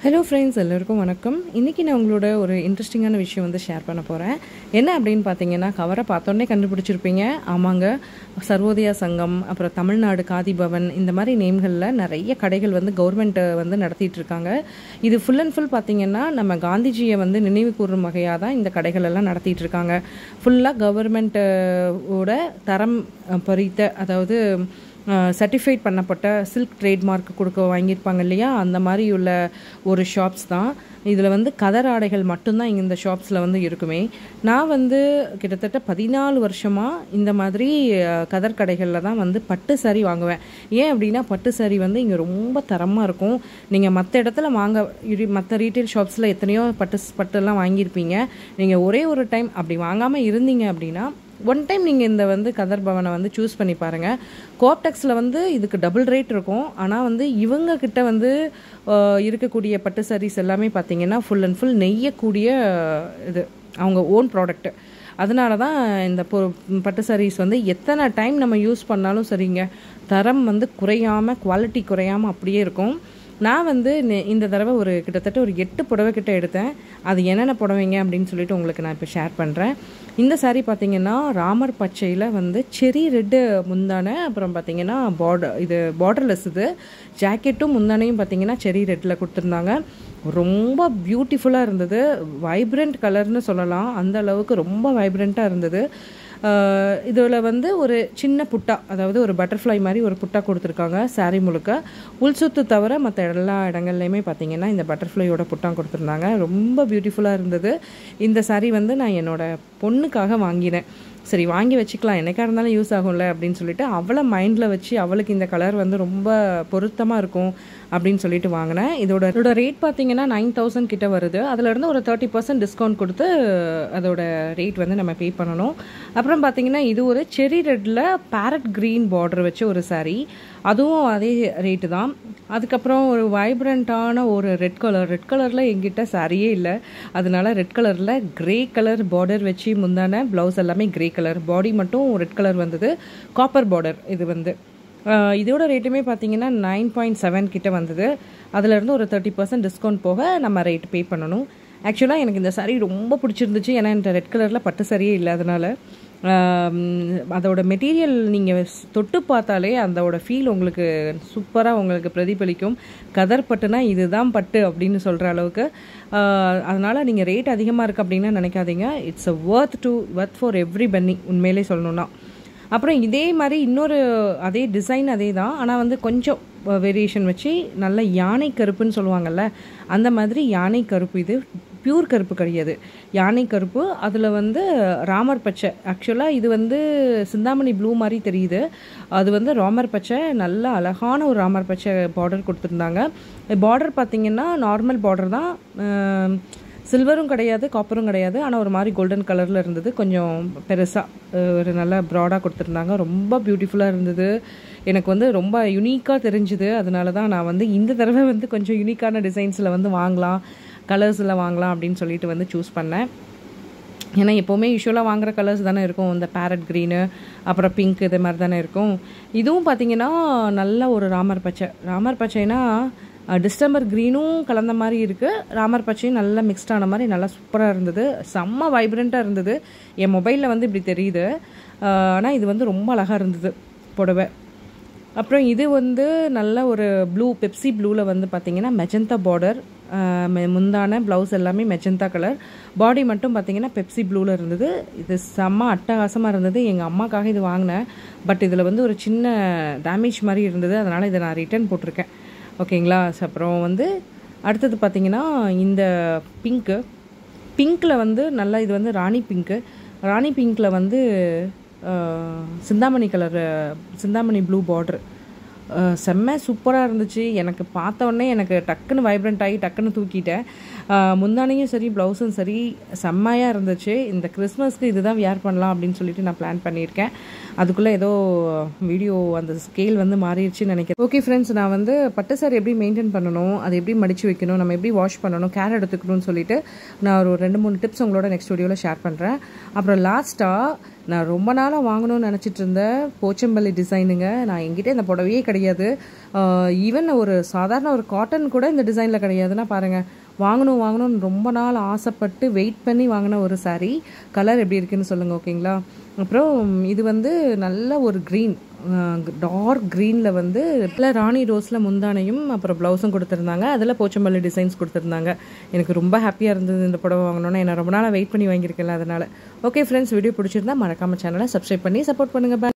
hello friends எல்லோருக்கும் வணக்கம் இன்றைக்கி நான் உங்களோட ஒரு இன்ட்ரெஸ்டிங்கான விஷயம் வந்து ஷேர் பண்ண போகிறேன் என்ன அப்படின்னு பார்த்தீங்கன்னா கவரை பார்த்தோன்னே கண்டுபிடிச்சிருப்பீங்க ஆமாங்க சர்வோதயா சங்கம் அப்புறம் தமிழ்நாடு காதி பவன் இந்த மாதிரி நேம்களில் நிறைய கடைகள் வந்து கவர்மெண்ட் வந்து நடத்திட்டு இருக்காங்க இது ஃபுல் அண்ட் ஃபுல் பார்த்தீங்கன்னா நம்ம காந்திஜியை வந்து நினைவு கூறும் வகையாக தான் இந்த கடைகள் எல்லாம் நடத்திட்டு இருக்காங்க ஃபுல்லாக கவர்மெண்ட்டோட தரம் அஹ், பறித்த அதாவது சர்டிஃபைட் பண்ணப்பட்ட சில்க் ட்ரேட்மார்க் கொடுக்க வாங்கியிருப்பாங்க இல்லையா அந்த மாதிரி உள்ள ஒரு ஷாப்ஸ் தான் இதில் வந்து கதர் ஆடைகள் மட்டும்தான் இங்கே இந்த ஷாப்ஸில் வந்து இருக்குமே நான் வந்து கிட்டத்தட்ட பதினாலு வருஷமாக இந்த மாதிரி அஹ், கதர் கடைகளில் தான் வந்து பட்டு சாரி வாங்குவேன் ஏன் அப்படின்னா பட்டு சாரி வந்து இங்கே ரொம்ப தரமாக இருக்கும் நீங்கள் மற்ற இடத்துல வாங்க மற்ற ரீட்டைல் ஷாப்ஸில் எத்தனையோ பட்டு பட்டெல்லாம் வாங்கியிருப்பீங்க நீங்கள் ஒரே ஒரு டைம் அப்படி வாங்காமல் இருந்தீங்க அப்படின்னா ஒன் டைம் நீங்கள் இந்த வந்து கதர் பவனை வந்து சூஸ் பண்ணி பாருங்கள் கோப்டெக்ஸில் வந்து இதுக்கு டபுள் ரேட் இருக்கும் ஆனால் வந்து இவங்க கிட்ட வந்து அஹ், இருக்கக்கூடிய பட்டு சாரீஸ் எல்லாமே பார்த்தீங்கன்னா ஃபுல் அண்ட் ஃபுல் நெய்யக்கூடிய இது அவங்க ஓன் ப்ராடக்ட்டு அதனால தான் இந்த பொ- பட்டு சாரீஸ் வந்து எத்தனை டைம் நம்ம யூஸ் பண்ணாலும் சரிங்க தரம் வந்து குறையாமல் குவாலிட்டி குறையாமல் அப்படியே இருக்கும் நான் வந்து நெ- இந்த தடவை ஒரு கிட்டத்தட்ட ஒரு எட்டு புடவை கிட்ட எடுத்தேன் அது என்னென்ன புடவைங்க அப்படின்னு சொல்லிட்டு உங்களுக்கு நான் இப்போ ஷேர் பண்ணுறேன் இந்த saree பார்த்தீங்கன்னா ராமர் பச்சையில் வந்து செரி ரெட்டு முந்தானை அப்புறம் பார்த்தீங்கன்னா பார்டர் இது பார்டர்லெஸ் இது ஜாக்கெட்டும் முந்தானையும் பார்த்தீங்கன்னா செரி ரெட்டில் கொடுத்துருந்தாங்க ரொம்ப பியூட்டிஃபுல்லாக இருந்தது வைப்ரண்ட் கலர்னு சொல்லலாம் அந்த அளவுக்கு ரொம்ப வைப்ரண்ட்டாக இருந்தது இதில் வந்து ஒரு சின்ன புட்டா அதாவது ஒரு பட்டர்ஃப்ளை மாதிரி ஒரு புட்டா கொடுத்துருக்காங்க saree முழுக்க உள் சுத்து தவிர மற்ற எல்லா இடங்கள்லையுமே பார்த்தீங்கன்னா இந்த பட்டர்ஃப்ளையோட புட்டா கொடுத்துருந்தாங்க ரொம்ப பியூட்டிஃபுல்லாக இருந்தது இந்த saree வந்து நான் என்னோட பொண்ணுக்காக வாங்கினேன் சரி வாங்கி வச்சுக்கலாம் என்னைக்கா இருந்தாலும் யூஸ் ஆகும்ல அப்படின்னு சொல்லிட்டு அவளை மைண்டில் வச்சு அவளுக்கு இந்த கலர் வந்து ரொம்ப பொருத்தமாக இருக்கும் அப்படின்னு சொல்லிட்டு வாங்கினேன் இதோட இதோட ரேட் பார்த்தீங்கன்னா நைன் தௌசண்ட் கிட்ட வருது அதுல இருந்து ஒரு தேர்ட்டி பர்சன்ட் டிஸ்கவுண்ட் கொடுத்து அதோட ரேட் வந்து நம்ம பே பண்ணணும் அப்புறம் பார்த்தீங்கன்னா இது ஒரு செரி ரெட்டில் பேரட் க்ரீன் பார்டர் வச்ச ஒரு saree அதுவும் அதே ரேட்டு தான் அதுக்கப்புறம் ஒரு வைப்ரண்ட்டான ஒரு ரெட் கலர் ரெட் கலரில் எங்கிட்ட சாரியே இல்லை அதனால ரெட் கலரில் கிரே கலர் பார்டர் வச்சு முந்தான ப்ளவுஸ் எல்லாமே கிரே கலர் பாடி மட்டும் ரெட் கலர் வந்தது காப்பர் பார்டர் இது வந்து ஆஹ் இதோட ரேட்டுமே பார்த்தீங்கன்னா நைன் பாயிண்ட் செவன் கிட்ட வந்தது அதுலேருந்து ஒரு தேர்ட்டி பர்சன்ட் டிஸ்கவுண்ட் போக நம்ம ரேட் பே பண்ணணும் ஆக்சுவலாக எனக்கு இந்த saree ரொம்ப பிடிச்சிருந்துச்சு ஏன்னா என்கிட்ட ரெட் கலரில் பட்டு சரியே இல்லை அதனால ஆம், அதோட மெட்டீரியல் நீங்கள் தொட்டு பார்த்தாலே அதோட ஃபீல் உங்களுக்கு சூப்பராக உங்களுக்கு பிரதிபலிக்கும் கதர் பட்டுனா இதுதான் பட்டு அப்படின்னு சொல்கிற அளவுக்கு ஆஹ், அதனால நீங்கள் ரேட் அதிகமாக இருக்குது அப்படின்னு நினைக்காதீங்க it's a worth to worth for every penny உண்மையிலே சொல்லணும்னா அப்புறம் இதே மாதிரி இன்னொரு அதே டிசைன் அதே தான் ஆனால் வந்து கொஞ்சம் வேரியேஷன் வச்சு நல்ல யானை கருப்புன்னு சொல்லுவாங்கல்ல அந்த மாதிரி யானை கருப்பு இது பியூர் கருப்பு கிடையாது யானை கருப்பு அதில் வந்து ராமர் பச்சை ஆக்சுவலாக இது வந்து சிந்தாமணி ப்ளூ மாதிரி தெரியுது அது வந்து ராமர் பச்சை நல்ல அழகான ஒரு ராமர் பச்சை பார்டர் கொடுத்துருந்தாங்க பார்டர் பார்த்தீங்கன்னா நார்மல் பார்டர் தான் அஹ், சில்வரும் கிடையாது காப்பரும் கிடையாது ஆனால் ஒரு மாதிரி கோல்டன் கலரில் இருந்தது கொஞ்சம் பெருசாக ஒரு நல்ல ப்ராடாக கொடுத்துருந்தாங்க ரொம்ப பியூட்டிஃபுல்லாக இருந்தது எனக்கு வந்து ரொம்ப யுனிக்காக தெரிஞ்சுது அதனால தான் நான் வந்து இந்த தடவை வந்து கொஞ்சம் யுனிக்கான டிசைன்ஸில் வந்து வாங்கலாம் கலர்ஸில் வாங்கலாம் அப்படின்னு சொல்லிட்டு வந்து சூஸ் பண்ணேன் ஏன்னா எப்போவுமே யூஸ்வலாக வாங்குற கலர்ஸ் தானே இருக்கும் இந்த பேரட் க்ரீனு அப்புறம் பிங்க் இது மாதிரி தானே இருக்கும் இதுவும் பார்த்தீங்கன்னா நல்ல ஒரு ராமர் பச்சை ராமர் பச்சைனா டிஸ்டம்பர் க்ரீனும் கலந்த மாதிரி இருக்குது ராமர் பச்சையும் நல்லா மிக்ஸ்ட் ஆன மாதிரி நல்லா சூப்பராக இருந்தது செம்ம வைப்ரண்ட்டாக இருந்தது என் மொபைலில் வந்து இப்படி தெரியுது ஆனால் இது வந்து ரொம்ப அழகாக இருந்தது புடவை அப்புறம் இது வந்து நல்ல ஒரு ப்ளூ பெப்சி ப்ளூவில் வந்து பார்த்தீங்கன்னா மெஜந்தா பார்டர் முந்தான ப்ளவுஸ் எல்லாமே மெஜந்தா கலர் பாடி மட்டும் பார்த்தீங்கன்னா பெப்சி ப்ளூவில் இருந்தது இது செம்ம அட்டகாசமாக இருந்தது எங்கள் அம்மாக்காக இது வாங்கினேன் பட் இதில் வந்து ஒரு சின்ன டேமேஜ் மாதிரி இருந்தது அதனால் இதை நான் ரிட்டர்ன் போட்டிருக்கேன் ஓகேங்களா So, அப்புறம் வந்து அடுத்தது பார்த்தீங்கன்னா இந்த பிங்க்கு பிங்க்கில் வந்து நல்லா இது வந்து ராணி பிங்க்கு ராணி பிங்க்கில் வந்து அஹ், Chintamani colour Chintamani blue border செம்ம சூப்பராக இருந்துச்சு எனக்கு பார்த்த உடனே எனக்கு டக்குன்னு வைப்ரண்ட் ஆகி டக்குன்னு தூக்கிட்டேன் அஹ், முந்தானையும் சரி ப்ளவுஸும் சரி செம்மையாக இருந்துச்சு இந்த கிறிஸ்மஸ்க்கு இதுதான் வியர் பண்ணலாம் அப்படின்னு சொல்லிட்டு நான் பிளான் பண்ணியிருக்கேன் அதுக்குள்ளே ஏதோ வீடியோ அந்த ஸ்கேல் வந்து மாறிடுச்சுன்னு நினைக்கிறேன் ஓகே ஃப்ரெண்ட்ஸ் நான் வந்து பட்டு சாரி எப்படி மெயின்டைன் பண்ணணும் அதை எப்படி மடிச்சு வைக்கணும் நம்ம எப்படி வாஷ் பண்ணணும் கேர் எடுத்துக்கணும்னு சொல்லிட்டு நான் ஒரு ரெண்டு மூணு டிப்ஸ் உங்களோட நெக்ஸ்ட் வீடியோவில் ஷேர் பண்ணுறேன் அப்புறம் லாஸ்ட்டாக நான் ரொம்ப நாளாக வாங்கணும்னு நினச்சிட்டு இருந்தேன் போச்சம்பள்ளி டிசைனுங்க நான் என்கிட்ட இந்த புடவையே கிடையாது ஈவன் ஒரு சாதாரண ஒரு காட்டன் கூட இந்த டிசைனில் கிடையாதுன்னா பாருங்கள் வாங்கணும் வாங்கணும்னு ரொம்ப நாள் ஆசைப்பட்டு வெயிட் பண்ணி வாங்கின ஒரு saree கலர் எப்படி இருக்குன்னு சொல்லுங்கள் ஓகேங்களா அப்புறம் இது வந்து நல்ல ஒரு க்ரீன் டார்க் க்ரீனில் வந்து இல்லை ராணி ரோஸில் முந்தானையும் அப்புறம் ப்ளவுஸும் கொடுத்துருந்தாங்க அதில் போச்சம்பள்ளி டிசைன்ஸ் கொடுத்துருந்தாங்க எனக்கு ரொம்ப ஹாப்பியாக இருந்தது இந்த புடவை வாங்கணும்னு நான் ரொம்ப நாளாக வெயிட் பண்ணி வாங்கியிருக்கேன்ல அதனால் ஓகே ஃப்ரெண்ட்ஸ் வீடியோ பிடிச்சிருந்தா மறக்காம சேனலை சப்ஸ்கிரைப் பண்ணி சப்போர்ட் பண்ணுங்கள்